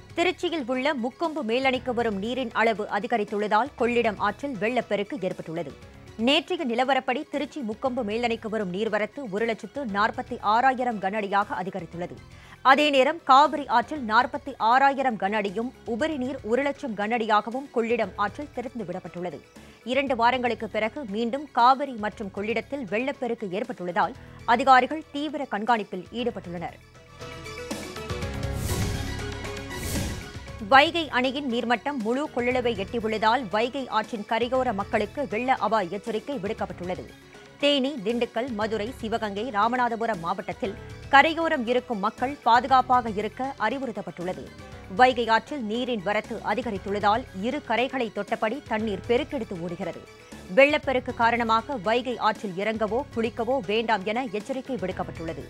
திருச்சியில் உள்ள முக்கொம்பு மேலணைக்கு வரும் நீரின் அளவு அதிகரித்துள்ளதால் கொள்ளிடம் ஆற்றில் வெள்ளப்பெருக்கு ஏற்பட்டுள்ளது நேற்றைய நிலவரப்படி திருச்சி முக்கொம்பு மேலணைக்கு வரும் நீர்வரத்து ஒரு லட்சத்து நாற்பத்தி ஆறாயிரம் கனஅடியாக அதிகரித்துள்ளது அதே நேரம் காவிரி ஆற்றில் நாற்பத்தி ஆறாயிரம் கனஅடியும் உபரி நீர் ஒரு லட்சம் கனஅடியாகவும் கொள்ளிடம் ஆற்றில் திறந்து விடப்பட்டுள்ளது இரண்டு வாரங்களுக்கு பிறகு மீண்டும் காவிரி மற்றும் கொள்ளிடத்தில் வெள்ளப்பெருக்கு ஏற்பட்டுள்ளதால் அதிகாரிகள் தீவிர கண்காணிப்பில் ஈடுபட்டுள்ளனர் வைகை அணையின் நீர்மட்டம் முழு கொள்ளளவை எட்டியுள்ளதால் வைகை ஆற்றின் கரையோர மக்களுக்கு வெள்ள அபாய எச்சரிக்கை விடுக்கப்பட்டுள்ளது தேனி திண்டுக்கல் மதுரை சிவகங்கை ராமநாதபுரம் மாவட்டத்தில் கரையோரம் இருக்கும் மக்கள் பாதுகாப்பாக இருக்க அறிவுறுத்தப்பட்டுள்ளது வைகை ஆற்றில் நீரின் வரத்து அதிகரித்துள்ளதால் இரு கரைகளை தொட்டபடி தண்ணீர் பெருக்கெடுத்து ஓடுகிறது வெள்ளப்பெருக்கு காரணமாக வைகை ஆற்றில் இறங்கவோ குளிக்கவோ வேண்டாம் என எச்சரிக்கை விடுக்கப்பட்டுள்ளது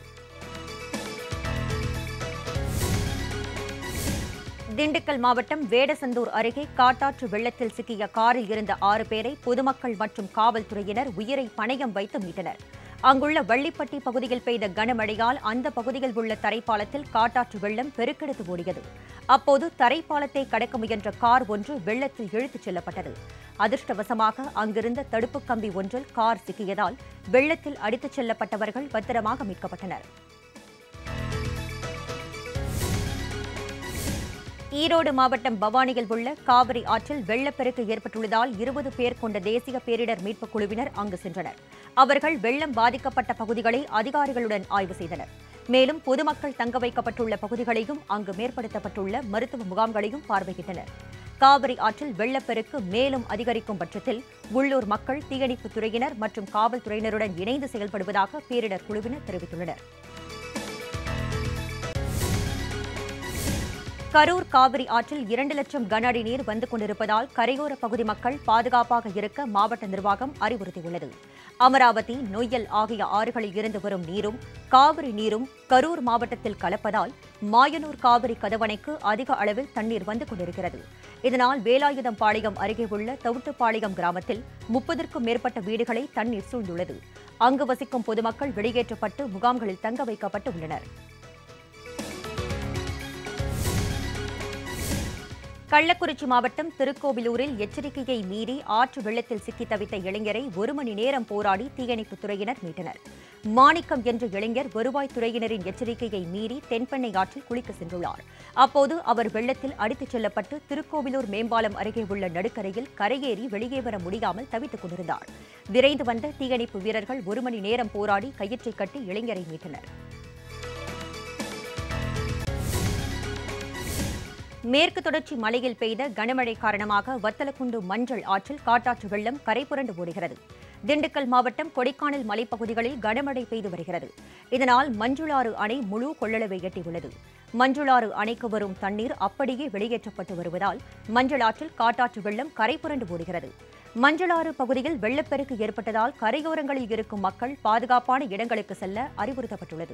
திண்டுக்கல் மாவட்டம் வேடசந்தூர் அருகே காட்டாற்று வெள்ளத்தில் சிக்கிய காரில் இருந்த ஆறு பேரை பொதுமக்கள் மற்றும் காவல்துறையினர் உயிரை பணயம் வைத்து மீட்டனர் அங்குள்ள வள்ளிப்பட்டி பகுதியில் பெய்த கனமழையால் அந்த பகுதியில் உள்ள தரைப்பாலத்தில் காட்டாற்று வெள்ளம் பெருக்கெடுத்து ஓடியது அப்போது தரைப்பாலத்தை கடக்க முயன்ற கார் ஒன்று வெள்ளத்தில் இழுத்துச் செல்லப்பட்டது அதிர்ஷ்டவசமாக அங்கிருந்த தடுப்புக் கம்பி ஒன்றில் கார் சிக்கியதால் வெள்ளத்தில் அடித்துச் செல்லப்பட்டவர்கள் பத்திரமாக மீட்கப்பட்டனர் ஈரோடு மாவட்டம் பவானியில் உள்ள காவிரி ஆற்றில் வெள்ளப்பெருக்கு ஏற்பட்டுள்ளதால் இருபது பேர் கொண்ட தேசிய பேரிடர் மீட்புக் குழுவினர் அங்கு சென்றனர் அவர்கள் வெள்ளம் பாதிக்கப்பட்ட பகுதிகளை அதிகாரிகளுடன் ஆய்வு செய்தனர் மேலும் பொதுமக்கள் தங்க வைக்கப்பட்டுள்ள பகுதிகளையும் அங்கு மேற்படுத்தப்பட்டுள்ள மருத்துவ முகாம்களையும் பார்வையிட்டனர் காவிரி ஆற்றில் வெள்ளப்பெருக்கு மேலும் அதிகரிக்கும் பட்சத்தில் உள்ளூர் மக்கள் தீயணைப்புத் துறையினர் மற்றும் காவல்துறையினருடன் இணைந்து செயல்படுவதாக பேரிடர் குழுவினர் தெரிவித்துள்ளனர் கரூர் காவிரி ஆற்றில் இரண்டு லட்சம் கன அடி நீர் வந்து கொண்டிருப்பதால் கரையோர பகுதி மக்கள் பாதுகாப்பாக இருக்க மாவட்ட நிர்வாகம் அறிவுறுத்தியுள்ளது அமராவதி நொய்யல் ஆகிய ஆறுகளில் இருந்து வரும் நீரும் காவிரி நீரும் கரூர் மாவட்டத்தில் கலப்பதால் மாயனூர் காவிரி கதவணைக்கு அதிக அளவில் தண்ணீர் வந்து கொண்டிருக்கிறது இதனால் வேலாயுதம் பாளையம் அருகே உள்ள தவுட்டுப்பாளையம் கிராமத்தில் முப்பதற்கும் மேற்பட்ட வீடுகளை தண்ணீர் சூழ்ந்துள்ளது அங்கு வசிக்கும் பொதுமக்கள் வெளியேற்றப்பட்டு முகாம்களில் தங்க வைக்கப்பட்டு உள்ளனர் கள்ளக்குறிச்சி மாவட்டம் திருக்கோவிலூரில் எச்சரிக்கையை மீறி ஆற்று வெள்ளத்தில் சிக்கி தவித்த இளைஞரை ஒரு மணி நேரம் போராடி தீயணைப்புத் துறையினர் மீட்டனர் மாணிக்கம் என்ற இளைஞர் வருவாய்த்துறையினரின் எச்சரிக்கையை மீறி தென்பெண்ணை ஆற்றில் குளிக்க சென்றுள்ளார் அப்போது அவர் வெள்ளத்தில் அடித்துச் செல்லப்பட்டு திருக்கோவிலூர் மேம்பாலம் அருகே உள்ள நடுக்கரையில் கரையேறி வெளியே வர முடியாமல் தவித்துக் கொண்டிருந்தார் விரைந்து வந்த தீயணைப்பு வீரர்கள் ஒரு மணி நேரம் போராடி கயிற்றை கட்டி இளைஞரை மீட்டனர் மேற்கு தொடர்ச்சி மலையில் பெய்த கனமழை காரணமாக வத்தலக்குண்டு மஞ்சள் ஆற்றில் காட்டாற்று வெள்ளம் கரைபுரண்டு ஓடுகிறது திண்டுக்கல் மாவட்டம் கொடைக்கானல் மலைப்பகுதிகளில் கனமழை பெய்து வருகிறது இதனால் மஞ்சுளாறு அணை முழு கொள்ளளவை எட்டியுள்ளது மஞ்சுளாறு அணைக்கு வரும் தண்ணீர் அப்படியே வெளியேற்றப்பட்டு வருவதால் மஞ்சள் ஆற்றில் காட்டாற்று வெள்ளம் கரைபுரண்டு ஓடுகிறது மஞ்சளாறு பகுதியில் வெள்ளப்பெருக்கு ஏற்பட்டதால் கரையோரங்களில் இருக்கும் மக்கள் பாதுகாப்பான இடங்களுக்கு செல்ல அறிவுறுத்தப்பட்டுள்ளது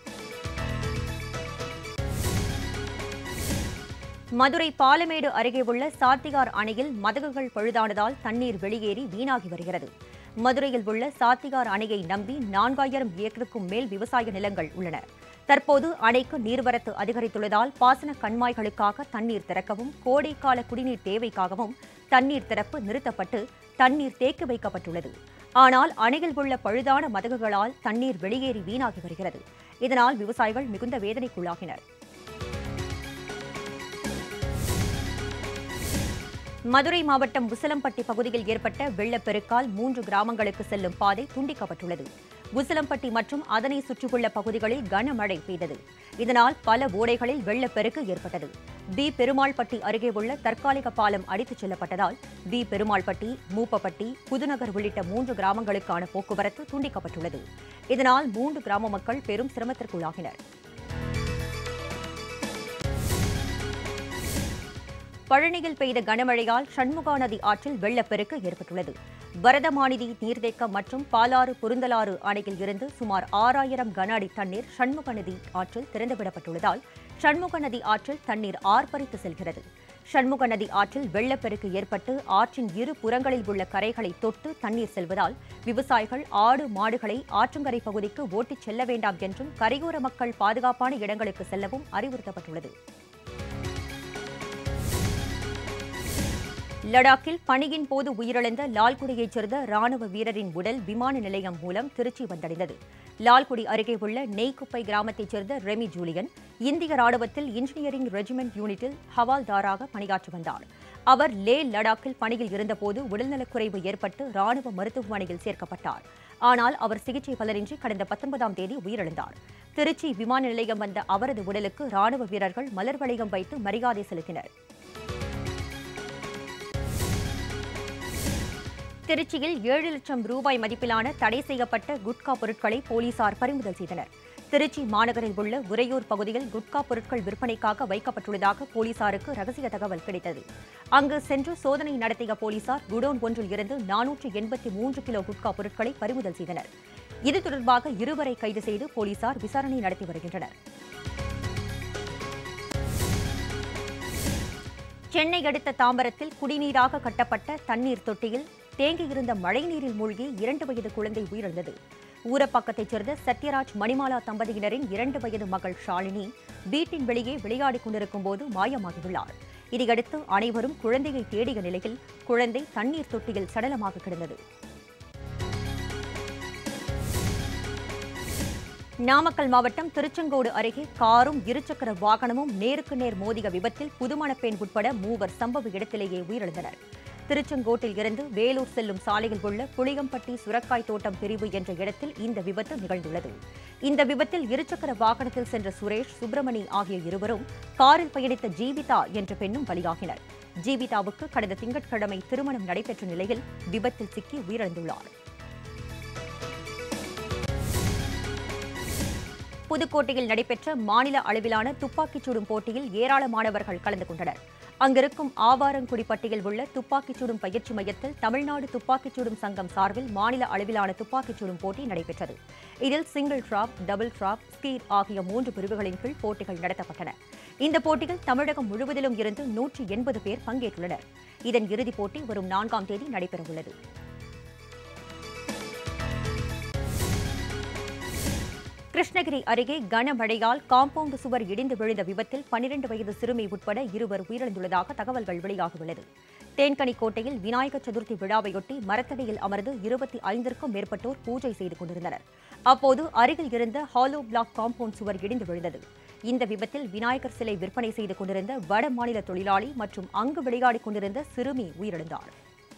மதுரை பாலமேடு அருகே உள்ள சாத்தியார் அணையில் மதகுகள் பழுதானதால் தண்ணீர் வெளியேறி வீணாகி வருகிறது மதுரையில் உள்ள சாத்தியார் அணையை நம்பி நான்காயிரம் ஏக்கருக்கும் மேல் விவசாய நிலங்கள் உள்ளன தற்போது அணைக்கு நீர்வரத்து அதிகரித்துள்ளதால் பாசன கண்மாய்களுக்காக தண்ணீர் திறக்கவும் கோடைக்கால குடிநீர் தேவைக்காகவும் தண்ணீர் திறப்பு நிறுத்தப்பட்டு தண்ணீர் தேக்கி வைக்கப்பட்டுள்ளது ஆனால் அணையில் உள்ள பழுதான மதகுகளால் தண்ணீர் வெளியேறி வீணாகி வருகிறது இதனால் விவசாயிகள் மிகுந்த வேதனைக்குள்ளாகினர் மதுரை மாவட்டம் உசிலம்பட்டி பகுதியில் ஏற்பட்ட வெள்ளப்பெருக்கால் மூன்று கிராமங்களுக்கு செல்லும் பாதை துண்டிக்கப்பட்டுள்ளது உசிலம்பட்டி மற்றும் அதனை சுற்றியுள்ள பகுதிகளில் கனமழை பெய்தது இதனால் பல ஓடைகளில் வெள்ளப்பெருக்கு ஏற்பட்டது பி பெருமாள்பட்டி அருகே உள்ள தற்காலிக பாலம் அடித்துச் செல்லப்பட்டதால் பி பெருமாள்பட்டி மூப்பப்பட்டி புதுநகர் உள்ளிட்ட மூன்று கிராமங்களுக்கான போக்குவரத்து துண்டிக்கப்பட்டுள்ளது இதனால் மூன்று கிராம மக்கள் பெரும் சிரமத்திற்குள்ளாகினர் பழனியில் பெய்த கனமழையால் சண்முகா நதி ஆற்றில் வெள்ளப்பெருக்கு ஏற்பட்டுள்ளது வரதமாநிதி நீர்த்தேக்கம் மற்றும் பாலாறு புருந்தலாறு அணையில் இருந்து சுமார் ஆறாயிரம் கன அடி தண்ணீர் சண்முக நதி ஆற்றில் திறந்துவிடப்பட்டுள்ளதால் சண்முக நதி ஆற்றில் தண்ணீர் ஆர்ப்பரித்து செல்கிறது சண்முக நதி ஆற்றில் வெள்ளப்பெருக்கு ஏற்பட்டு ஆற்றின் இரு புறங்களில் உள்ள கரைகளை தொட்டு தண்ணீர் செல்வதால் விவசாயிகள் ஆடு மாடுகளை ஆற்றங்கரை பகுதிக்கு ஓட்டிச் செல்ல வேண்டாம் என்றும் கரையோர மக்கள் பாதுகாப்பான இடங்களுக்கு செல்லவும் அறிவுறுத்தப்பட்டுள்ளது லடாக்கில் பணியின் போது உயிரிழந்த லால்குடியைச் சேர்ந்த ராணுவ வீரரின் உடல் விமான நிலையம் மூலம் திருச்சி வந்தடைந்தது லால்குடி அருகே உள்ள நெய்க்குப்பை கிராமத்தைச் சேர்ந்த ரெமி ஜூலியன் இந்திய ராணுவத்தில் இன்ஜினியரிங் ரெஜிமெண்ட் யூனிட்டில் ஹவால்தாராக பணியாற்றி வந்தார் அவர் லே லடாக்கில் பணியில் இருந்தபோது உடல்நலக்குறைவு ஏற்பட்டு ராணுவ மருத்துவமனையில் சேர்க்கப்பட்டார் ஆனால் அவர் சிகிச்சை பலனின்றி கடந்த பத்தொன்பதாம் தேதி உயிரிழந்தார் திருச்சி விமான நிலையம் வந்த அவரது உடலுக்கு ராணுவ வீரர்கள் மலர் வளையம் வைத்து மரியாதை செலுத்தினர் திருச்சியில் ஏழு லட்சம் ரூபாய் மதிப்பிலான தடை செய்யப்பட்ட குட்கா பொருட்களை போலீசார் பறிமுதல் செய்தனர் திருச்சி மாநகரில் உள்ள உறையூர் பகுதியில் குட்கா பொருட்கள் விற்பனைக்காக வைக்கப்பட்டுள்ளதாக போலீசாருக்கு ரகசிய தகவல் கிடைத்தது அங்கு சென்று சோதனை நடத்திய போலீசார் குடோன் ஒன்றில் இருந்து நானூற்று எண்பத்தி மூன்று கிலோ குட்கா பொருட்களை பறிமுதல் செய்தனர் இது தொடர்பாக இருவரை கைது செய்து போலீசார் விசாரணை நடத்தி வருகின்றனர் சென்னை அடுத்த தாம்பரத்தில் குடிநீராக கட்டப்பட்ட தண்ணீர் தொட்டியில் தேங்கியிருந்த மழைநீரில் மூழ்கி இரண்டு வயது குழந்தை உயிரிழந்தது ஊரப்பாக்கத்தைச் சேர்ந்த சத்யராஜ் மணிமாலா தம்பதியினரின் இரண்டு வயது மகள் ஷாலினி வீட்டின் வெளியே விளையாடிக் கொண்டிருக்கும் போது மாயமாகியுள்ளார் இதையடுத்து அனைவரும் குழந்தையை தேடிய நிலையில் குழந்தை தண்ணீர் தொட்டியில் சடலமாக கிடந்தது நாமக்கல் மாவட்டம் திருச்செங்கோடு அருகே காரும் இருசக்கர வாகனமும் நேருக்கு நேர் மோதிய விபத்தில் புதுமணப்பெண் உட்பட மூவர் சம்பவ இடத்திலேயே உயிரிழந்தனர் திருச்செங்கோட்டில் இருந்து வேலூர் செல்லும் சாலையில் உள்ள புளியம்பட்டி சுரக்காய் தோட்டம் பிரிவு என்ற இடத்தில் இந்த விபத்து நிகழ்ந்துள்ளது இந்த விபத்தில் இருசக்கர வாகனத்தில் சென்ற சுரேஷ் சுப்பிரமணி ஆகிய இருவரும் காரில் பயணித்த ஜீவிதா என்ற பெண்ணும் பலியாகினர் ஜீவிதாவுக்கு கடந்த திங்கட்கிழமை திருமணம் நடைபெற்ற நிலையில் விபத்தில் சிக்கி உயிரிழந்துள்ளார் புதுக்கோட்டையில் நடைபெற்ற மாநில அளவிலான துப்பாக்கிச் சுடும் போட்டியில் ஏராளமானவர்கள் கலந்து கொண்டனர் அங்கிருக்கும் ஆவாரங்குடிப்பட்டியில் உள்ள துப்பாக்கிச் சுடும் பயிற்சி மையத்தில் தமிழ்நாடு துப்பாக்கிச் சுடும் சங்கம் சார்பில் மாநில அளவிலான துப்பாக்கிச் சுடும் போட்டி நடைபெற்றது இதில் single trap double trap skeet ஆகிய மூன்று பிரிவுகளின் கீழ் போட்டிகள் நடத்தப்பட்டன இந்த போட்டியில் தமிழகம் முழுவதிலும் இருந்து நூற்றி எண்பது பேர் பங்கேற்றுள்ளனர் இதன் இறுதிப் போட்டி வரும் நான்காம் தேதி நடைபெறவுள்ளது கிருஷ்ணகிரி அருகே கனமழையால் காம்பவுண்ட் சுவர் இடிந்து விழுந்த விபத்தில் பனிரெண்டு வயது சிறுமி உட்பட இருவர் உயிரிழந்துள்ளதாக தகவல்கள் வெளியாகியுள்ளது தேன்கனிக்கோட்டையில் விநாயகர் சதுர்த்தி விழாவையொட்டி மரத்தடியில் அமர்ந்து இருபத்தி ஐந்திற்கும் மேற்பட்டோர் பூஜை செய்து கொண்டிருந்தனர் அப்போது அருகில் இருந்த ஹாலோ பிளாக் காம்பவுண்ட் சுவர் இடிந்து விழுந்தது இந்த விபத்தில் விநாயகர் சிலை விற்பனை செய்து கொண்டிருந்த வட மாநில தொழிலாளி மற்றும் அங்கு விளையாடிக் கொண்டிருந்த சிறுமி உயிரிழந்தார்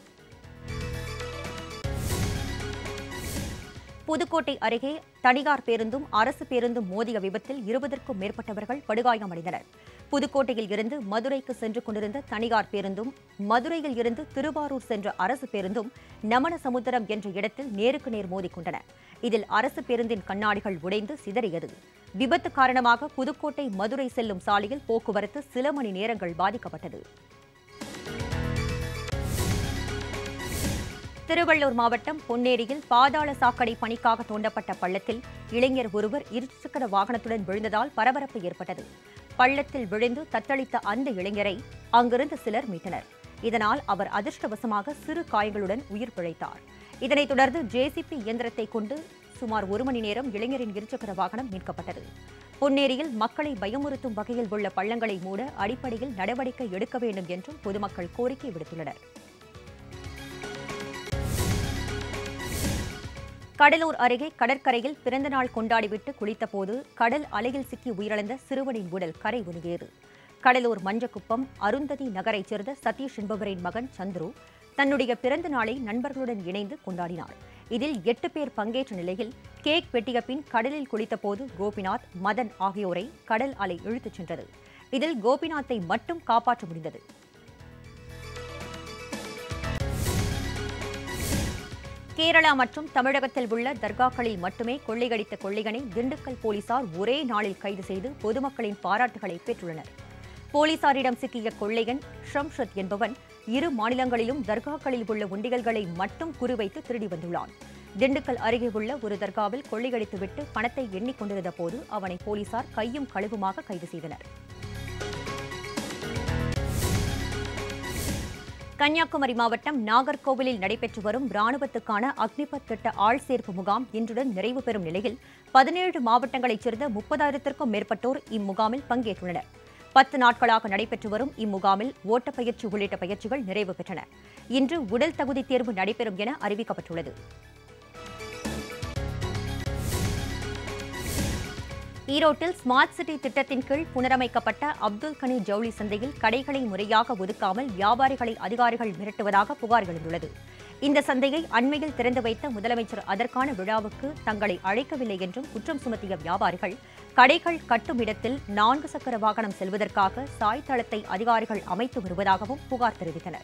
புதுக்கோட்டை அருகே தனியார் பேருந்தும் அரசு பேருந்தும் மோதிய விபத்தில் இருபதற்கும் மேற்பட்டவர்கள் படுகாயமடைந்தனர் புதுக்கோட்டையில் இருந்து மதுரைக்கு சென்று கொண்டிருந்த தனியார் பேருந்தும் மதுரையில் இருந்து திருவாரூர் சென்ற அரசு பேருந்தும் நமனசமுத்திரம் என்ற இடத்தில் நேருக்கு நேர் மோதிக்கொண்டன இதில் அரசு பேருந்தின் கண்ணாடிகள் உடைந்து சிதறியது விபத்து காரணமாக புதுக்கோட்டை மதுரை செல்லும் சாலையில் போக்குவரத்து சில மணி நேரங்கள் பாதிக்கப்பட்டது திருவள்ளூர் மாவட்டம் பொன்னேரியில் பாதாள சாக்கடை பணிக்காக தோண்டப்பட்ட பள்ளத்தில் இளைஞர் ஒருவர் இருசக்கர வாகனத்துடன் விழுந்ததால் பரபரப்பு ஏற்பட்டது பள்ளத்தில் விழுந்து தத்தளித்த அந்த இளைஞரை அங்கிருந்த சிலர் மீட்டனர் இதனால் அவர் அதிர்ஷ்டவசமாக சிறு காயங்களுடன் உயிர் பிழைத்தார் இதனைத் தொடர்ந்து ஜேசிபி இயந்திரத்தை கொண்டு சுமார் ஒரு மணி நேரம் இளைஞரின் இருசக்கர வாகனம் மீட்கப்பட்டது பொன்னேரியில் மக்களை பயமுறுத்தும் வகையில் உள்ள பள்ளங்களை மூட அடிப்படையில் நடவடிக்கை எடுக்க வேண்டும் என்றும் பொதுமக்கள் கோரிக்கை விடுத்துள்ளனர் கடலூர் அருகே கடற்கரையில் பிறந்தநாள் கொண்டாடிவிட்டு குளித்தபோது கடல் அலையில் சிக்கி உயிரிழந்த சிறுவனின் உடல் கரை ஒதுங்கியது கடலூர் மஞ்சக்குப்பம் அருந்ததி நகரைச் சேர்ந்த சதீஷ் என்பவரின் மகன் சந்துரு தன்னுடைய பிறந்த நாளை நண்பர்களுடன் இணைந்து கொண்டாடினார் இதில் எட்டு பேர் பங்கேற்ற நிலையில் கேக் வெட்டிய பின் கடலில் குளித்தபோது கோபிநாத் மதன் ஆகியோரை கடல் அலை இழுத்துச் சென்றது இதில் கோபிநாத்தை மட்டும் காப்பாற்ற முடிந்தது கேரளா மற்றும் தமிழகத்தில் உள்ள தர்காக்களில் மட்டுமே கொள்ளையடித்த கொள்ளையனை திண்டுக்கல் போலீசார் ஒரே நாளில் கைது செய்து பொதுமக்களின் பாராட்டுகளை பெற்றுள்ளனர் போலீசாரிடம் சிக்கிய கொள்ளையன் ஷம்ஷத் என்பவன் இரு மாநிலங்களிலும் தர்காக்களில் உள்ள உண்டிகள்களை மட்டும் குறிவைத்து திருடி வந்துள்ளான் திண்டுக்கல் அருகே உள்ள ஒரு தர்காவில் கொள்ளையடித்துவிட்டு பணத்தை எண்ணிக் கொண்டிருந்த போது அவனை போலீசார் கையும் களுவுமாக கைது செய்தனர் கன்னியாகுமரி மாவட்டம் நாகர்கோவிலில் நடைபெற்று வரும் ராணுவத்துக்கான அக்னிபத் திட்ட ஆள் சேர்ப்பு முகாம் இன்றுடன் நிறைவு பெறும் நிலையில் பதினேழு மாவட்டங்களைச் சேர்ந்த முப்பதாயிரத்திற்கும் மேற்பட்டோர் இம்முகாமில் பங்கேற்றுள்ளனர் பத்து நாட்களாக நடைபெற்று வரும் இம்முகாமில் ஓட்டப்பயிற்சி உள்ளிட்ட பயிற்சிகள் நிறைவு பெற்றன இன்று உடல் தகுதி தேர்வு நடைபெறும் என அறிவிக்கப்பட்டுள்ளது ஈரோட்டில் ஸ்மார்ட் சிட்டி திட்டத்தின் கீழ் புனரமைக்கப்பட்ட அப்துல் கனி ஜவுளி சந்தையில் கடைகளை முறையாக ஒதுக்காமல் வியாபாரிகளை அதிகாரிகள் மிரட்டுவதாக புகார் எழுந்துள்ளது இந்த சந்தையை அண்மையில் திறந்து வைத்த முதலமைச்சர் அதற்கான விழாவுக்கு தங்களை அழைக்கவில்லை என்றும் குற்றம் சுமத்திய வியாபாரிகள் கடைகள் கட்டும் இடத்தில் நான்கு சக்கர வாகனம் செல்வதற்காக சாய் தளத்தை அதிகாரிகள் அமைத்து வருவதாகவும் புகார் தெரிவித்தனர்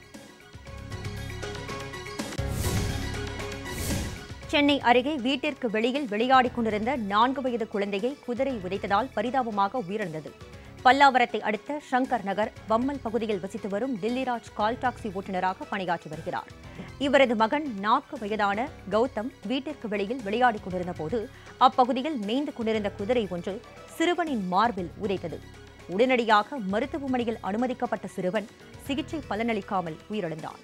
சென்னை அருகே வீட்டிற்கு வெளியில் விளையாடிக் கொண்டிருந்த நான்கு வயது குழந்தையை குதிரை உதைத்ததால் பரிதாபமாக உயிரிழந்தது பல்லாவரத்தை அடுத்த ஷங்கர் நகர் பம்மல் பகுதியில் வசித்து வரும் தில்லிராஜ் கால் டாக்ஸி ஓட்டுநராக பணியாற்றி வருகிறார் இவரது மகன் நான்கு வயதான கௌதம் வீட்டிற்கு வெளியில் விளையாடிக் கொண்டிருந்த போது அப்பகுதியில் மேய்ந்து கொண்டிருந்த குதிரை ஒன்று சிறுவனின் மார்பில் உதைத்தது உடனடியாக மருத்துவமனையில் அனுமதிக்கப்பட்ட சிறுவன் சிகிச்சை பலனளிக்காமல் உயிரிழந்தான்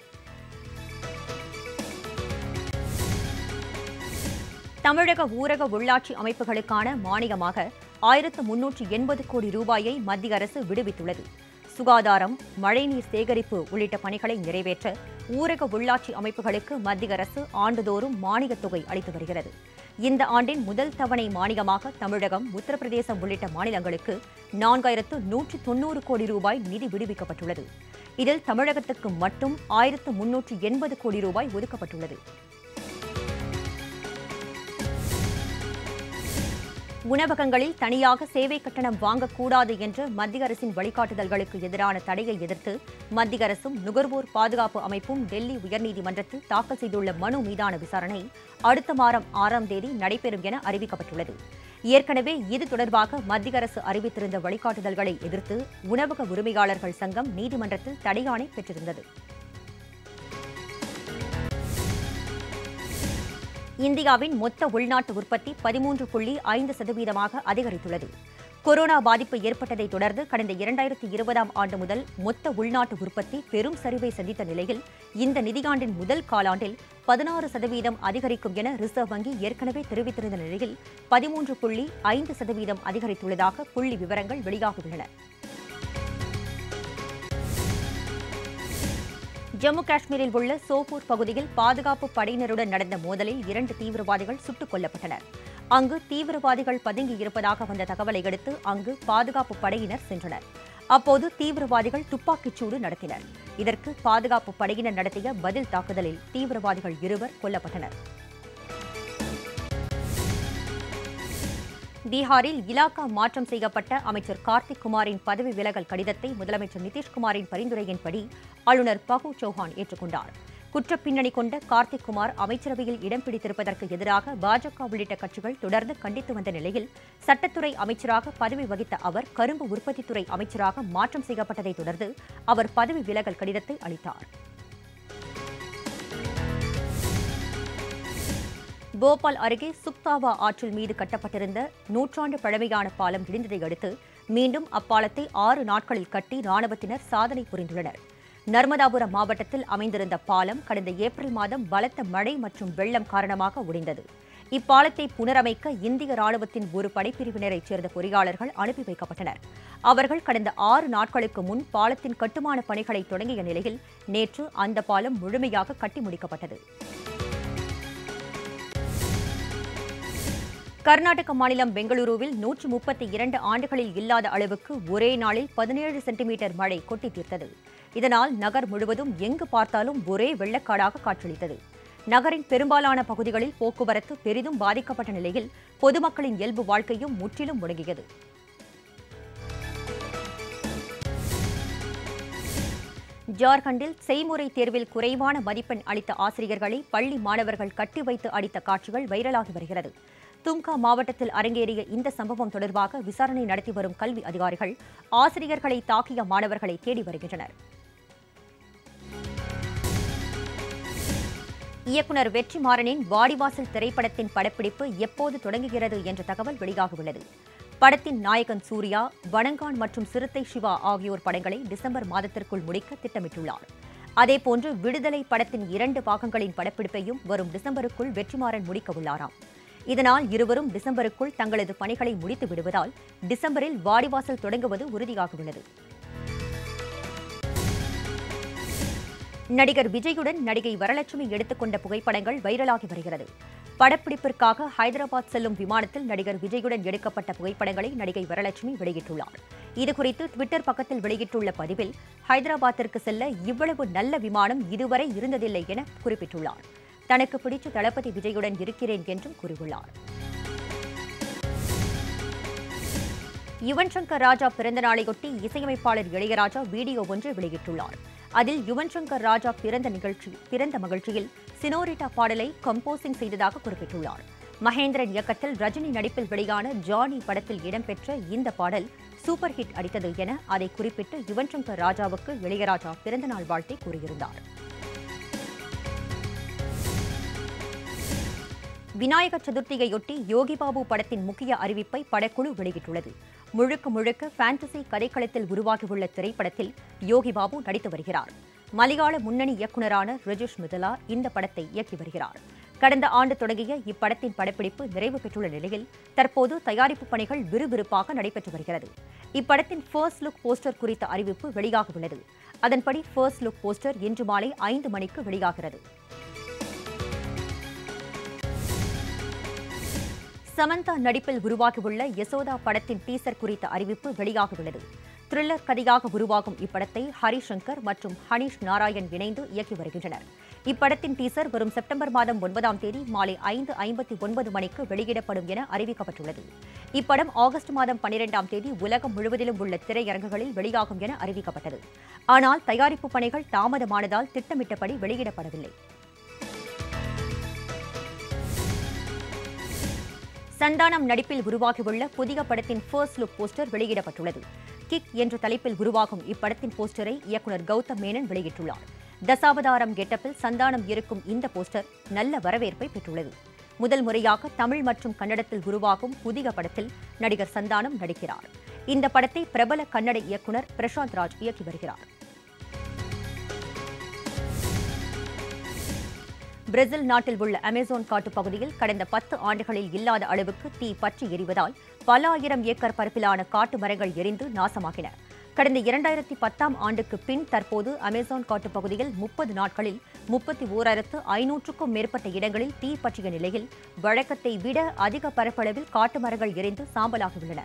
தமிழக ஊரக உள்ளாட்சி அமைப்புகளுக்கான மானியமாக ஆயிரத்து முன்னூற்று எண்பது கோடி ரூபாயை மத்திய அரசு விடுவித்துள்ளது சுகாதாரம் மழைநீர் சேகரிப்பு உள்ளிட்ட பணிகளை நிறைவேற்ற ஊரக உள்ளாட்சி அமைப்புகளுக்கு மத்திய அரசு ஆண்டுதோறும் மானியத் தொகை அளித்து வருகிறது இந்த ஆண்டின் முதல் தவணை மானியமாக தமிழகம் உத்தரப்பிரதேசம் உள்ளிட்ட மாநிலங்களுக்கு நான்காயிரத்து நூற்று தொன்னூறு கோடி ரூபாய் நிதி விடுவிக்கப்பட்டுள்ளது இதில் தமிழகத்துக்கு மட்டும் ஆயிரத்து முன்னூற்று எண்பது கோடி ரூபாய் ஒதுக்கப்பட்டுள்ளது உணவகங்களில் தனியாக சேவை கட்டணம் வாங்கக்கூடாது என்ற மத்திய அரசின் வழிகாட்டுதல்களுக்கு எதிரான தடையை எதிர்த்து மத்திய அரசும் நுகர்வோர் பாதுகாப்பு அமைப்பும் டெல்லி உயர்நீதிமன்றத்தில் தாக்கல் செய்துள்ள மனு மீதான விசாரணை அடுத்த மாதம் ஆறாம் தேதி நடைபெறும் என அறிவிக்கப்பட்டுள்ளது ஏற்கனவே இது தொடர்பாக மத்திய அரசு அறிவித்திருந்த வழிகாட்டுதல்களை எதிர்த்து உணவக உரிமையாளர்கள் சங்கம் நீதிமன்றத்தில் தடையாணை பெற்றிருந்தது இந்தியாவின் மொத்த உள்நாட்டு உற்பத்தி பதிமூன்று புள்ளி ஐந்து சதவீதமாக அதிகரித்துள்ளது கொரோனா பாதிப்பு ஏற்பட்டதை தொடர்ந்து கடந்த இரண்டாயிரத்தி இருபதாம் ஆண்டு முதல் மொத்த உள்நாட்டு உற்பத்தி பெரும் சரிவை சந்தித்த நிலையில் இந்த நிதியாண்டின் முதல் காலாண்டில் பதினாறு சதவீதம் அதிகரிக்கும் என ரிசர்வ் வங்கி ஏற்கனவே தெரிவித்திருந்த நிலையில் பதிமூன்று புள்ளி ஐந்து சதவீதம் அதிகரித்துள்ளதாக புள்ளி விவரங்கள் வெளியாகியுள்ளன ஜம்மு காஷ்மீரில் உள்ள சோப்பூர் பகுதியில் பாதுகாப்பு படையினருடன் நடந்த மோதலில் இரண்டு தீவிரவாதிகள் சுட்டுக் கொல்லப்பட்டனர் அங்கு தீவிரவாதிகள் பதுங்கி இருப்பதாக வந்த தகவலை அடுத்து அங்கு பாதுகாப்பு படையினர் சென்றனர் அப்போது தீவிரவாதிகள் துப்பாக்கிச் சூடு நடத்தினர் இதற்கு பாதுகாப்பு படையினர் நடத்திய பதில் தாக்குதலில் தீவிரவாதிகள் இருவர் கொல்லப்பட்டனர் பீகாரில் இலாக்கா மாற்றம் செய்யப்பட்ட அமைச்சர் கார்த்திக் குமாரின் பதவி விலகல் கடிதத்தை முதலமைச்சர் நிதிஷ்குமாரின் பரிந்துரையின்படி ஆளுநர் பகு சௌஹான் ஏற்றுக்கொண்டார் குற்றப் பின்னணி கொண்ட கார்த்திக் குமார் அமைச்சரவையில் இடம் பிடித்திருப்பதற்கு எதிராக பாஜக உள்ளிட்ட கட்சிகள் தொடர்ந்து கண்டித்து வந்த நிலையில் சட்டத்துறை அமைச்சராக பதவி வகித்த அவர் கரும்பு உற்பத்தித்துறை அமைச்சராக மாற்றம் செய்யப்பட்டதைத் தொடர்ந்து அவர் பதவி விலகல் கடிதத்தை அளித்தார் போபால் அருகே சுக்தாவா ஆற்றில் மீது கட்டப்பட்டிருந்த நூற்றாண்டு பழமையான பாலம் இடிந்ததை அடுத்து மீண்டும் அப்பாலத்தை ஆறு நாட்களில் கட்டி ராணுவத்தினர் சாதனை புரிந்துள்ளனர் நர்மதாபுரம் மாவட்டத்தில் அமைந்திருந்த பாலம் கடந்த ஏப்ரல் மாதம் பலத்த மழை மற்றும் வெள்ளம் காரணமாக உடைந்தது இப்பாலத்தை புனரமைக்க இந்திய ராணுவத்தின் ஒரு படைப்பிரிவினரைச் சேர்ந்த பொறியாளர்கள் அனுப்பி வைக்கப்பட்டனர் அவர்கள் கடந்த ஆறு நாட்களுக்கு முன் பாலத்தின் கட்டுமான பணிகளை தொடங்கிய நிலையில் நேற்று அந்த பாலம் முழுமையாக கட்டி முடிக்கப்பட்டது கர்நாடக மாநிலம் பெங்களூருவில் நூற்று முப்பத்தி இரண்டு ஆண்டுகளில் இல்லாத அளவுக்கு ஒரே நாளில் பதினேழு சென்டிமீட்டர் மழை கொட்டி தீர்த்தது இதனால் நகர் முழுவதும் எங்கு பார்த்தாலும் ஒரே வெள்ளக்காடாக காட்சியளித்தது நகரின் பெரும்பாலான பகுதிகளில் போக்குவரத்து பெரிதும் பாதிக்கப்பட்ட நிலையில் பொதுமக்களின் இயல்பு வாழ்க்கையும் முற்றிலும் முடங்கியது ஜார்க்கண்டில் செய்முறை தேர்வில் குறைவான மதிப்பெண் அளித்த ஆசிரியர்களை பள்ளி மாணவர்கள் கட்டி வைத்து அடித்த காட்சிகள் வைரலாகி வருகிறது தும்கா மாவட்டத்தில் அரங்கேறிய இந்த சம்பவம் தொடர்பாக விசாரணை நடத்தி வரும் கல்வி அதிகாரிகள் ஆசிரியர்களை தாக்கிய மாணவர்களை தேடி வருகின்றனர் இயக்குனர் வெற்றிமாறனின் வாடிவாசல் திரைப்படத்தின் படப்பிடிப்பு எப்போது தொடங்குகிறது என்ற தகவல் வெளியாகியுள்ளது படத்தின் நாயகன் சூர்யா வணங்கான் மற்றும் சிறுத்தை சிவா ஆகியோர் படங்களை டிசம்பர் மாதத்திற்குள் முடிக்க திட்டமிட்டுள்ளார் அதேபோன்று விடுதலை படத்தின் இரண்டு பாகங்களின் படப்பிடிப்பையும் வரும் டிசம்பருக்குள் வெற்றிமாறன் முடிக்க உள்ளாராம் இதனால் இருவரும் டிசம்பருக்குள் தங்களது பணிகளை முடித்து விடுவதால் டிசம்பரில் வாடிவாசல் தொடங்குவது உறுதியாகியுள்ளது நடிகர் விஜயுடன் நடிகை வரலட்சுமி எடுத்துக்கொண்ட புகைப்படங்கள் வைரலாகி வருகிறது படப்பிடிப்பிற்காக ஹைதராபாத் செல்லும் விமானத்தில் நடிகர் விஜயுடன் எடுக்கப்பட்ட புகைப்படங்களை நடிகை வரலட்சுமி வெளியிட்டுள்ளார் இதுகுறித்து ட்விட்டர் பக்கத்தில் வெளியிட்டுள்ள பதிவில் ஹைதராபாத்திற்கு செல்ல இவ்வளவு நல்ல விமானம் இதுவரை இருந்ததில்லை என குறிப்பிட்டுள்ளார் தனக்கு பிடிச்ச தளபதி விஜயுடன் இருக்கிறேன் என்றும் கூறியுள்ளார் யுவன் சங்கர் ராஜா பிறந்த நாளையொட்டி இசையமைப்பாளர் இளையராஜா வீடியோ ஒன்று வெளியிட்டுள்ளார் அதில் யுவன் சங்கர் ராஜா பிறந்த நிகழ்ச்சி பிறந்த மகிழ்ச்சியில் சினோரிட்டா பாடலை கம்போசிங் செய்ததாக குறிப்பிட்டுள்ளார் மகேந்திரன் இயக்கத்தில் ரஜினி நடிப்பில் வெளியான ஜானி படத்தில் இடம்பெற்ற இந்த பாடல் சூப்பர் ஹிட் அடித்தது என அதை குறிப்பிட்டு யுவன் சங்கர் ராஜாவுக்கு இளையராஜா பிறந்தநாள் வாழ்த்தை கூறியிருந்தார் விநாயகர் சதுர்த்தியையொட்டி யோகி பாபு படத்தின் முக்கிய அறிவிப்பை படக்குழு வெளியிட்டுள்ளது முழுக்க முழுக்க ஃபேண்டசி கதைக்களத்தில் உருவாகியுள்ள திரைப்படத்தில் யோகி பாபு நடித்து வருகிறார் மலையாள முன்னணி இயக்குநரான ரஜேஷ் மிதலா இந்த படத்தை இயக்கி வருகிறார் கடந்த ஆண்டு தொடங்கிய இப்படத்தின் படப்பிடிப்பு நிறைவு பெற்றுள்ள நிலையில் தற்போது தயாரிப்பு பணிகள் விறுவிறுப்பாக நடைபெற்று வருகிறது இப்படத்தின் ஃபர்ஸ்ட் லுக் போஸ்டர் குறித்த அறிவிப்பு வெளியாக உள்ளது அதன்படி ஃபர்ஸ்ட் லுக் போஸ்டர் இன்று மாலை ஐந்து மணிக்கு வெளியாகிறது சமந்தா நடிப்பில் உருவாகியுள்ள யசோதா படத்தின் டீசர் குறித்த அறிவிப்பு வெளியாகியுள்ளது த்ரில்லர் கதையாக உருவாகும் இப்படத்தை ஹரிசங்கர் மற்றும் ஹனீஷ் நாராயண் இணைந்து இயக்கி வருகின்றனர் இப்படத்தின் டீசர் வரும் செப்டம்பர் மாதம் ஒன்பதாம் தேதி மாலை ஐந்து ஐம்பத்தி ஒன்பது மணிக்கு வெளியிடப்படும் என அறிவிக்கப்பட்டுள்ளது இப்படம் ஆகஸ்ட் மாதம் பனிரெண்டாம் தேதி உலகம் முழுவதிலும் உள்ள திரையரங்குகளில் வெளியாகும் என அறிவிக்கப்பட்டது ஆனால் தயாரிப்பு பணிகள் தாமதமானதால் திட்டமிட்டபடி வெளியிடப்படவில்லை சந்தானம் நடிப்பில் உருவாகியுள்ள புதிய படத்தின் ஃபர்ஸ்ட் லுக் போஸ்டர் வெளியிடப்பட்டுள்ளது கிக் என்ற தலைப்பில் உருவாகும் இப்படத்தின் போஸ்டரை இயக்குனர் கௌதம் மேனன் வெளியிட்டுள்ளார் தசாவதாரம் கெட்டப்பில் சந்தானம் இருக்கும் இந்த போஸ்டர் நல்ல வரவேற்பை பெற்றுள்ளது முதல் முறையாக தமிழ் மற்றும் கன்னடத்தில் உருவாகும் புதிய படத்தில் நடிகர் சந்தானம் நடிக்கிறார் இந்த படத்தை பிரபல கன்னட இயக்குனர் பிரசாந்த் ராஜ் இயக்கி வருகிறார் பிரேசில் நாட்டில் உள்ள அமேசான் காட்டுப் பகுதியில் கடந்த பத்து ஆண்டுகளில் இல்லாத அளவுக்கு தீ பற்றி எரிவதால் பல ஆயிரம் ஏக்கர் பரப்பிலான காட்டு மரங்கள் எரிந்து நாசமாகின கடந்த இரண்டாயிரத்தி பத்தாம் ஆண்டுக்கு பின் தற்போது அமேசான் காட்டுப் பகுதியில் முப்பது நாட்களில் முப்பத்தி ஓராயிரத்து ஐநூற்றுக்கும் மேற்பட்ட இடங்களில் தீ பற்றிய நிலையில் வழக்கத்தை விட அதிக பரப்பளவில் காட்டு மரங்கள் எரிந்து சாம்பலாகியுள்ளன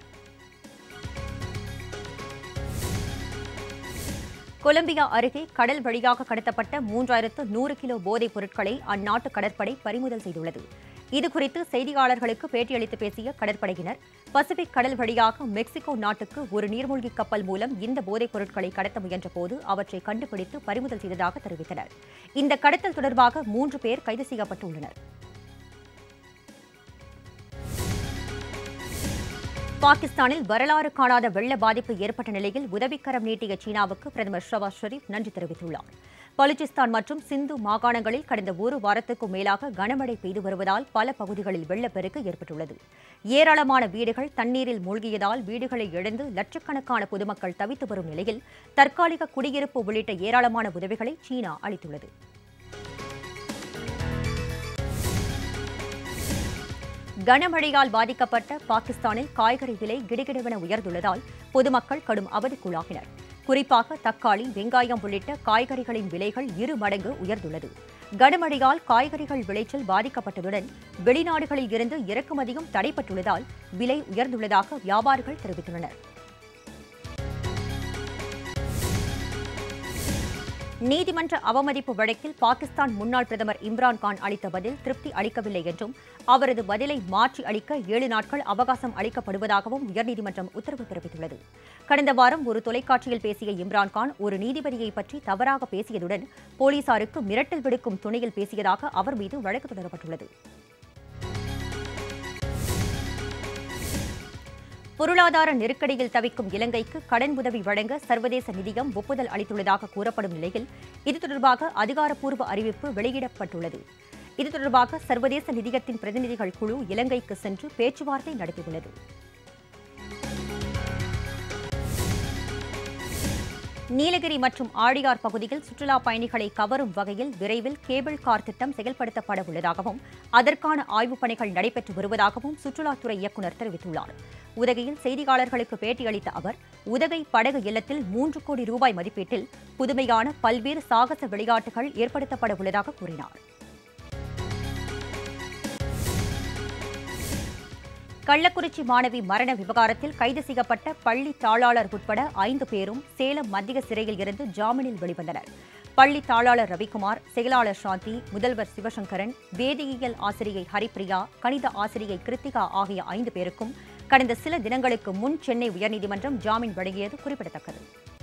கொலம்பியா அருகே கடல் வழியாக கடத்தப்பட்ட மூன்றாயிரத்து நூறு கிலோ போதைப் பொருட்களை அந்நாட்டு கடற்படை பறிமுதல் செய்துள்ளது இதுகுறித்து செய்தியாளர்களுக்கு பேட்டியளித்து பேசிய கடற்படையினர் பசிபிக் கடல் வழியாக மெக்சிகோ நாட்டுக்கு ஒரு நீர்மூழ்கி கப்பல் மூலம் இந்த போதைப் பொருட்களை கடத்த முயன்றபோது அவற்றை கண்டுபிடித்து பறிமுதல் செய்ததாக தெரிவித்தனர் இந்த கடத்தல் தொடர்பாக மூன்று பேர் கைது செய்யப்பட்டுள்ளனர் பாகிஸ்தானில் வரலாறு காணாத வெள்ள பாதிப்பு ஏற்பட்ட நிலையில் உதவிக்கரம் நீட்டிய சீனாவுக்கு பிரதமர் ஷவாஸ் ஷெரீப் நன்றி தெரிவித்துள்ளார் பலுச்சிஸ்தான் மற்றும் சிந்து மாகாணங்களில் கடந்த ஒரு வாரத்துக்கும் மேலாக கனமழை பெய்து வருவதால் பல பகுதிகளில் வெள்ளப்பெருக்கு ஏற்பட்டுள்ளது ஏராளமான வீடுகள் தண்ணீரில் மூழ்கியதால் வீடுகளை இழந்து லட்சக்கணக்கான பொதுமக்கள் தவித்து வரும் நிலையில் தற்காலிக குடியிருப்பு உள்ளிட்ட ஏராளமான உதவிகளை சீனா அளித்துள்ளது கனமழையால் பாதிக்கப்பட்ட பாகிஸ்தானில் காய்கறி விலை கிடுகிடுவென உயர்ந்துள்ளதால் பொதுமக்கள் கடும் அவதிக்குள்ளாகினர் குறிப்பாக தக்காளி வெங்காயம் உள்ளிட்ட காய்கறிகளின் விலைகள் இரு மடங்கு உயர்ந்துள்ளது கனமழையால் காய்கறிகள் விளைச்சல் பாதிக்கப்பட்டதுடன் வெளிநாடுகளில் இருந்து இறக்குமதியும் தடைப்பட்டுள்ளதால் விலை உயர்ந்துள்ளதாக வியாபாரிகள் தெரிவித்துள்ளனர் நீதிமன்ற அவமதிப்பு வழக்கில் பாகிஸ்தான் முன்னாள் பிரதமர் இம்ரான் கான் அளித்த பதில் திருப்தி அளிக்கவில்லை என்றும் அவரது பதிலை மாற்றி அளிக்க ஏழு நாட்கள் அவகாசம் அளிக்கப்படுவதாகவும் உயர்நீதிமன்றம் உத்தரவு பிறப்பித்துள்ளது கடந்த வாரம் ஒரு தொலைக்காட்சியில் பேசிய இம்ரான் கான் ஒரு நீதிபதியை பற்றி தவறாக பேசியதுடன் போலீசாருக்கு மிரட்டல் விடுக்கும் துணையில் பேசியதாக அவர் மீது வழக்கு தொடரப்பட்டுள்ளது பொருளாதார நெருக்கடியில் தவிக்கும் இலங்கைக்கு கடன் உதவி வழங்க சர்வதேச நிதியம் ஒப்புதல் அளித்துள்ளதாக கூறப்படும் நிலையில் இது தொடர்பாக அதிகாரப்பூர்வ அறிவிப்பு வெளியிடப்பட்டுள்ளது இது தொடர்பாக சர்வதேச நிதியத்தின் பிரதிநிதிகள் குழு இலங்கைக்கு சென்று பேச்சுவார்த்தை நடத்தியுள்ளது நீலகிரி மற்றும் ஆழியார் பகுதியில் சுற்றுலா பயணிகளை கவரும் வகையில் விரைவில் கேபிள் கார் திட்டம் செயல்படுத்தப்பட உள்ளதாகவும் அதற்கான ஆய்வுப் பணிகள் நடைபெற்று வருவதாகவும் சுற்றுலாத்துறை இயக்குநர் தெரிவித்துள்ளார் உதகையில் செய்தியாளர்களுக்கு பேட்டியளித்த அவர் உதகை படகு இல்லத்தில் மூன்று கோடி ரூபாய் மதிப்பீட்டில் புதுமையான பல்வேறு சாகச விளையாட்டுகள் ஏற்படுத்தப்பட உள்ளதாக கூறினார் கள்ளக்குறிச்சி மாணவி மரண விவகாரத்தில் கைது செய்யப்பட்ட பள்ளி தாளாளர் உட்பட ஐந்து பேரும் சேலம் மத்திய சிறையில் இருந்து ஜாமீனில் வெளிவந்தனர் பள்ளி தாளாளர் ரவிக்குமார் செயலாளர் சாந்தி முதல்வர் சிவசங்கரன் வேதியியல் ஆசிரியை ஹரிப்பிரியா கணித ஆசிரியை கிருத்திகா ஆகிய ஐந்து பேருக்கும் கடந்த சில தினங்களுக்கு முன் சென்னை உயர்நீதிமன்றம் ஜாமீன் வழங்கியது குறிப்பிடத்தக்கது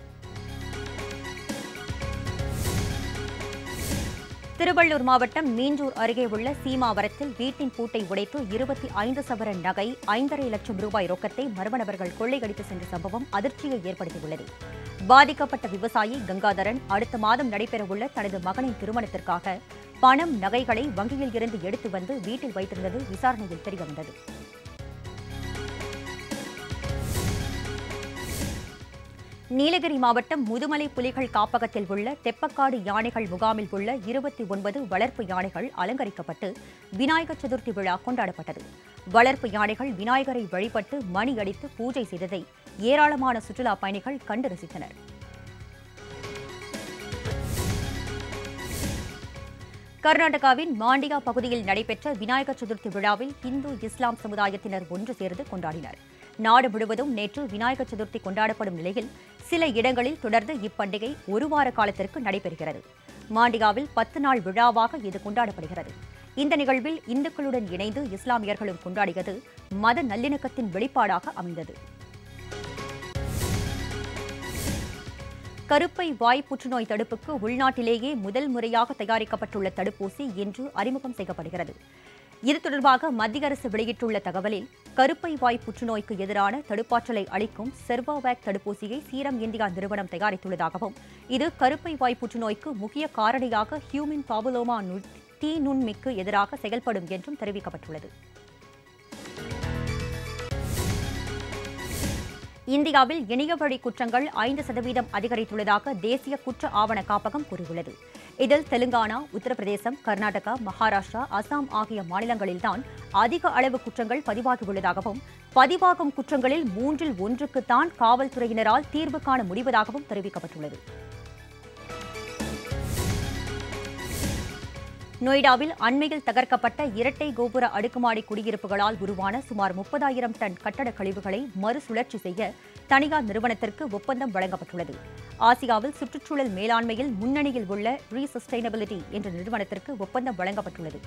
திருவள்ளூர் மாவட்டம் மீஞ்சூர் அருகே உள்ள சீமாவரத்தில் வீட்டின் பூட்டை உடைத்து இருபத்தி ஐந்து சவரன் நகை ஐந்தரை லட்சம் ரூபாய் ரொக்கத்தை மர்ம நபர்கள் கொள்ளையடித்து சென்ற சம்பவம் அதிர்ச்சியை ஏற்படுத்தியுள்ளது பாதிக்கப்பட்ட விவசாயி கங்காதரன் அடுத்த மாதம் நடைபெறவுள்ள தனது மகனின் திருமணத்திற்காக பணம் நகைகளை வங்கியில் இருந்து எடுத்து வந்து வீட்டில் வைத்திருந்தது விசாரணையில் தெரியவந்தது நீலகிரி மாவட்டம் முதுமலை புலிகள் காப்பகத்தில் உள்ள தெப்பக்காடு யானைகள் முகாமில் உள்ள இருபத்தி ஒன்பது வளர்ப்பு யானைகள் அலங்கரிக்கப்பட்டு விநாயகர் சதுர்த்தி விழா கொண்டாடப்பட்டது வளர்ப்பு யானைகள் விநாயகரை வழிபட்டு மணி அடித்து பூஜை செய்ததை ஏராளமான சுற்றுலா பயணிகள் கண்டு ரசித்தனர் கர்நாடகாவின் மாண்டியா பகுதியில் நடைபெற்ற விநாயகர் சதுர்த்தி விழாவில் இந்து இஸ்லாம் சமுதாயத்தினர் ஒன்று சேர்ந்து கொண்டாடினர் நாடு முழுவதும் நேற்று விநாயகர் சதுர்த்தி கொண்டாடப்படும் நிலையில் சில இடங்களில் தொடர்ந்து இப்பண்டிகை ஒரு வார காலத்திற்கு நடைபெறுகிறது மாண்டியாவில் பத்து நாள் விழாவாக இது கொண்டாடப்படுகிறது இந்த நிகழ்வில் இந்துக்களுடன் இணைந்து இஸ்லாமியர்களும் கொண்டாடியது மத நல்லிணக்கத்தின் வெளிப்பாடாக அமைந்தது கருப்பை வாய் புற்றுநோய் தடுப்புக்கு உள்நாட்டிலேயே முதல் முறையாக தயாரிக்கப்பட்டுள்ள தடுப்பூசி இன்று அறிமுகம் செய்யப்படுகிறது இது தொடர்பாக மத்திய அரசு வெளியிட்டுள்ள தகவலில் கருப்பை வாய் புற்றுநோய்க்கு எதிரான தடுப்பாற்றலை அளிக்கும் செர்வாவேக் தடுப்பூசியை சீரம் இந்தியா நிறுவனம் தயாரித்துள்ளதாகவும் இது கருப்பை வாய் புற்றுநோய்க்கு முக்கிய காரணியாக ஹியூமன் பாபுலோமா நு- தீ நுண்மிக்கு எதிராக செயல்படும் என்றும் தெரிவிக்கப்பட்டுள்ளது இந்தியாவில் இணையவழி குற்றங்கள் ஐந்து சதவீதம் அதிகரித்துள்ளதாக தேசிய குற்ற ஆவண காப்பகம் கூறியுள்ளது இதில் தெலுங்கானா உத்தரப்பிரதேசம் கர்நாடகா மகாராஷ்டிரா அசாம் ஆகிய மாநிலங்களில்தான் அதிக அளவு குற்றங்கள் பதிவாகியுள்ளதாகவும் பதிவாகும் குற்றங்களில் மூன்றில் ஒன்றுக்குத்தான் காவல்துறையினரால் தீர்வு காண முடிவதாகவும் தெரிவிக்கப்பட்டுள்ளது நொய்டாவில் அண்மையில் தகர்க்கப்பட்ட இரட்டை கோபுர அடுக்குமாடி குடியிருப்புகளால் உருவான சுமார் முப்பதாயிரம் டன் கட்டடக் கழிவுகளை மறுசுழற்சி செய்ய தனியார் நிறுவனத்திற்கு ஒப்பந்தம் வழங்கப்பட்டுள்ளது ஆசியாவில் சுற்றுச்சூழல் மேலாண்மையில் முன்னணியில் உள்ள ரீசஸ்டைனபிலிட்டி என்ற நிறுவனத்திற்கு ஒப்பந்தம் வழங்கப்பட்டுள்ளது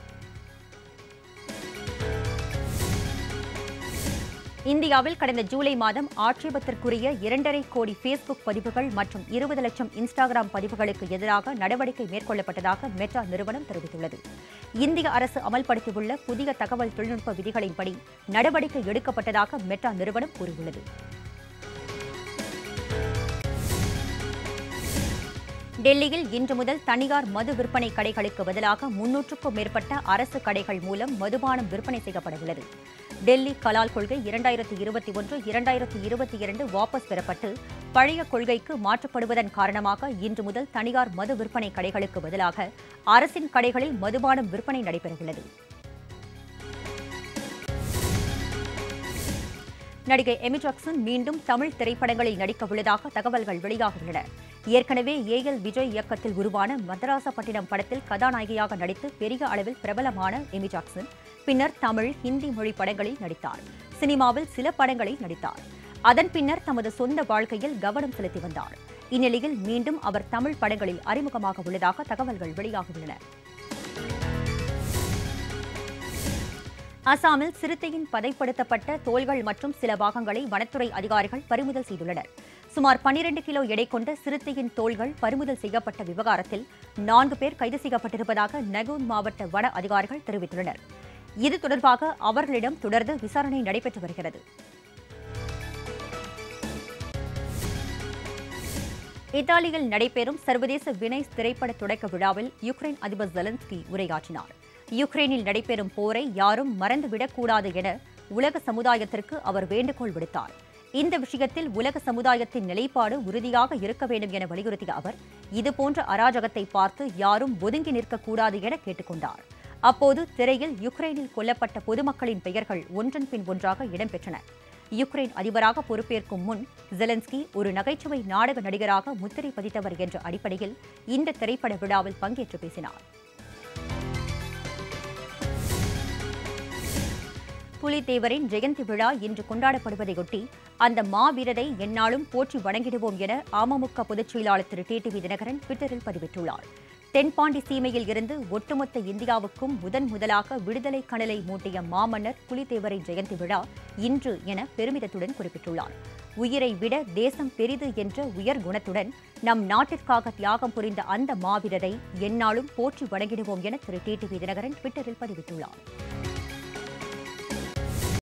இந்தியாவில் கடந்த ஜூலை மாதம் ஆட்சேபத்திற்குரிய இரண்டரை கோடி ஃபேஸ்புக் பதிவுகள் மற்றும் இருபது லட்சம் இன்ஸ்டாகிராம் பதிவுகளுக்கு எதிராக நடவடிக்கை மேற்கொள்ளப்பட்டதாக மெட்டா நிறுவனம் தெரிவித்துள்ளது இந்திய அரசு அமல்படுத்தியுள்ள புதிய தகவல் தொழில்நுட்ப விதிகளின்படி நடவடிக்கை எடுக்கப்பட்டதாக மெட்டா நிறுவனம் கூறியுள்ளது டெல்லியில் இன்று முதல் தனியார் மது விற்பனை கடைகளுக்கு பதிலாக முன்னூற்றுக்கும் மேற்பட்ட அரசு கடைகள் மூலம் மதுபானம் விற்பனை செய்யப்பட உள்ளது டெல்லி கலால் கொள்கை இரண்டாயிரத்தி இருபத்தி ஒன்று இரண்டாயிரத்தி இருபத்தி இரண்டு வாபஸ் பெறப்பட்டு பழைய கொள்கைக்கு மாற்றப்படுவதன் காரணமாக இன்று முதல் தனியார் மது விற்பனை கடைகளுக்கு பதிலாக அரசின் கடைகளில் மதுபானம் விற்பனை நடைபெறவுள்ளது நடிகை எமி ஜாக்சன் மீண்டும் தமிழ் திரைப்படங்களில் நடிக்க உள்ளதாக தகவல்கள் வெளியாகியுள்ளன ஏற்கனவே ஏஎல் விஜய் இயக்கத்தில் உருவான மதராசப்பட்டினம் படத்தில் கதாநாயகியாக நடித்து பெரிய அளவில் பிரபலமான எமி ஜாக்சன் பின்னர் தமிழ் ஹிந்தி மொழி படங்களில் நடித்தார் சினிமாவில் சில படங்களில் நடித்தார் அதன் பின்னர் தமது சொந்த வாழ்க்கையில் கவனம் செலுத்தி வந்தார் இந்நிலையில் மீண்டும் அவர் தமிழ் படங்களில் அறிமுகமாக உள்ளதாக தகவல்கள் வெளியாகியுள்ளன அசாமில் சிறுத்தையின் பதைப்படுத்தப்பட்ட தோள்கள் மற்றும் சில பாகங்களை வனத்துறை அதிகாரிகள் பறிமுதல் செய்துள்ளனர் சுமார் 12 கிலோ எடை கொண்ட சிறுத்தையின் தோள்கள் பறிமுதல் செய்யப்பட்ட விவகாரத்தில் நான்கு பேர் கைது செய்யப்பட்டிருப்பதாக நகூன் மாவட்ட வன அதிகாரிகள் தெரிவித்துள்ளனர் இது தொடர்பாக அவர்களிடம் தொடர்ந்து விசாரணை நடைபெற்று வருகிறது இத்தாலியில் நடைபெறும் சர்வதேச வினைஸ் திரைப்பட தொடக்க விழாவில் யுக்ரைன் அதிபர் ஜெலன்ஸ்கி உரையாற்றினார் யுக்ரைனில் நடைபெறும் போரை யாரும் மறந்துவிடக்கூடாது என உலக சமுதாயத்திற்கு அவர் வேண்டுகோள் விடுத்தார் இந்த விஷயத்தில் உலக சமுதாயத்தின் நிலைப்பாடு உறுதியாக இருக்க வேண்டும் என வலியுறுத்திய அவர் இதுபோன்ற அராஜகத்தை பார்த்து யாரும் ஒதுங்கி நிற்கக்கூடாது என கேட்டுக்கொண்டார் அப்போது திரையில் யுக்ரைனில் கொல்லப்பட்ட பொதுமக்களின் பெயர்கள் ஒன்றன் பின் ஒன்றாக இடம்பெற்றன யுக்ரைன் அதிபராக பொறுப்பேற்கும் முன் ஜெலன்ஸ்கி ஒரு நகைச்சுவை நாடக நடிகராக முத்திரை பதித்தவர் என்ற அடிப்படையில் இந்த திரைப்பட விழாவில் பங்கேற்று பேசினார் புலித்தேவரின் ஜெயந்தி விழா இன்று கொண்டாடப்படுவதையொட்டி அந்த மாவீரரை எந்நாளும் போற்றி வணங்கிடுவோம் என அமமுக பொதுச் செயலாளர் திரு டிடிவி தினகரன் ட்விட்டரில் பதிவிட்டுள்ளார் தென்பாண்டி சீமையில் இருந்து ஒட்டுமொத்த இந்தியாவுக்கும் முதன் முதலாக விடுதலை கனலை மூட்டிய மாமன்னர் புலித்தேவரின் ஜெயந்தி விழா இன்று என பெருமிதத்துடன் குறிப்பிட்டுள்ளார் உயிரை விட தேசம் பெரிது என்ற உயர் குணத்துடன் நம் நாட்டிற்காக தியாகம் புரிந்த அந்த மாவீரரை எந்நாளும் போற்றி வணங்கிடுவோம் என திரு டிடிவி தினகரன் ட்விட்டரில் பதிவிட்டுள்ளார்